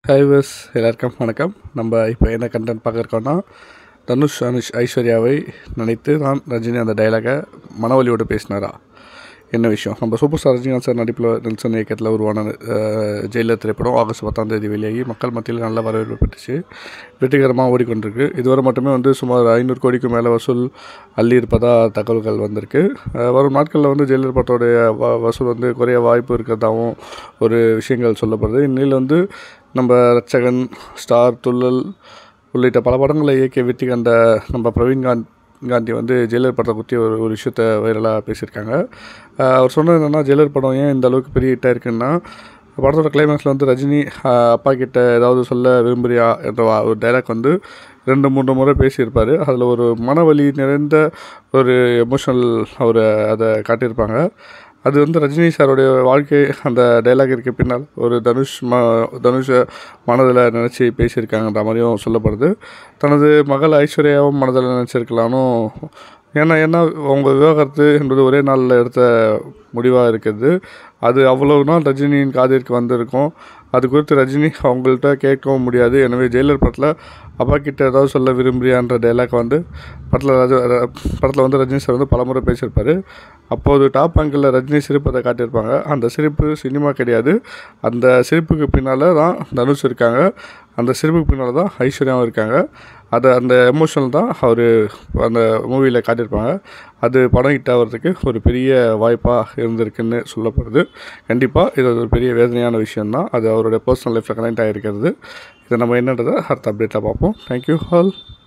ஹைவர்ஸ் எல்லாருக்கும் வணக்கம் நம்ம இப்போ என்ன கண்டென்ட் பார்க்க இருக்கோம்னா தனுஷ் அனுஷ் ஐஸ்வர்யாவை நினைத்து நான் ரஜினி அந்த டைலாகை மனவலியோடு பேசினாரா என்ன விஷயம் நம்ம சூப்பர் ஸ்டார் ரஜினிகாந்த் சார் நடிப்பில் நெல்சன் இயக்கத்தில் உருவான அஹ், ஜெயிலர் திரைப்படம் ஆகஸ்ட் பத்தாம் தேதி வெளியாகி மக்கள் மத்தியில் நல்ல வரவேற்பு பெற்றுச்சு வெற்றிகரமாக ஓடிக்கொண்டிருக்கு இதுவரை மட்டுமே வந்து சுமார் ஐநூறு கோடிக்கு மேலே வசூல் அள்ளி இருப்பதா தகவல்கள் வந்திருக்கு அஹ், வரும் நாட்களில் வந்து ஜெயிலர் படத்தோடைய வ வசூல் வந்து குறைய வாய்ப்பு இருக்கிறதாகவும் ஒரு விஷயங்கள் சொல்லப்படுது இந்நிலையில் வந்து நம்ம ரட்சகன் ஸ்டார் துள்ளல் உள்ளிட்ட பல படங்களை இயக்கிய வெற்றி கண்ட நம்ம பிரவீன் காந்த் காந்தி வந்து ஜெயிலர் படத்தை பற்றி ஒரு ஒரு விஷயத்த வைரலாக பேசியிருக்காங்க ஆஹ் அவர் சொன்னது என்னென்னா ஜெயிலர் படம் ஏன் இந்த அளவுக்கு பெரிய ஹிட்டாக இருக்குன்னா படத்தோட கிளைமேக்ஸில் வந்து ரஜினி ஆஹ் அப்பா கிட்ட ஏதாவது சொல்ல விரும்புறியா என்ற வா- ஒரு டைலாக் வந்து ரெண்டு மூன்று முறை பேசியிருப்பார் அதில் ஒரு மனவலி நிறைந்த ஒரு எமோஷனல் அவர் அதை காட்டியிருப்பாங்க அது வந்து ரஜினி சாருடைய வாழ்க்கை அந்த டைலாக் இருக்க பின்னால் ஒரு தனுஷ் ம தனுஷை மனதில் நினச்சி பேசியிருக்காங்கன்ற மாதிரியும் சொல்லப்படுது தனது மகள் ஐஸ்வர்யாவும் மனதில் நினச்சிருக்கலானும் ஏன்னா ஏன்னா அவங்க விவாகரத்து என்பது ஒரே நாளில் எடுத்த முடிவாக இருக்குது அது அவ்வளவு நாள் ரஜினியின் காதிற்கு வந்திருக்கும் அது குறித்து ரஜினி அவங்கள்ட்ட கேட்கவும் முடியாது எனவே ஜெயிலர் படத்தில் அப்பா கிட்ட ஏதாவது சொல்ல விரும்புறியான்ற டைலாக் வந்து படத்தில் ரஜ ர- படத்தில் வந்து ரஜினி சார் வந்து பலமுறை பேசியிருப்பார் அப்போது டாப் ஆங்கிளில் ரஜினி சிரிப்பதை காட்டியிருப்பாங்க அந்த சிரிப்பு சினிமா கிடையாது அந்த சிரிப்புக்கு பின்னால் தான் தனுஷ் இருக்காங்க அந்த சிரிப்புக்கு பின்னால் தான் ஐஸ்வர்யாவும் இருக்காங்க அது அந்த எமோஷனல் தான் அவர் அந்த மூவியில் காட்டியிருப்பாங்க அது படம் ஹிட் ஆகிறதுக்கு ஒரு பெரிய வாய்ப்பாக இருந்திருக்குன்னு சொல்லப்படுது கண்டிப்பாக இது ஒரு பெரிய வேதனையான விஷயம்தான் அது அவருடைய பர்சனல் லைஃப்பில் கனெக்ட் ஆகிருக்கிறது இதை நம்ம என்னன்றதை அடுத்த அப்டேட்டாக பார்ப்போம் தேங்க்யூ ஆல்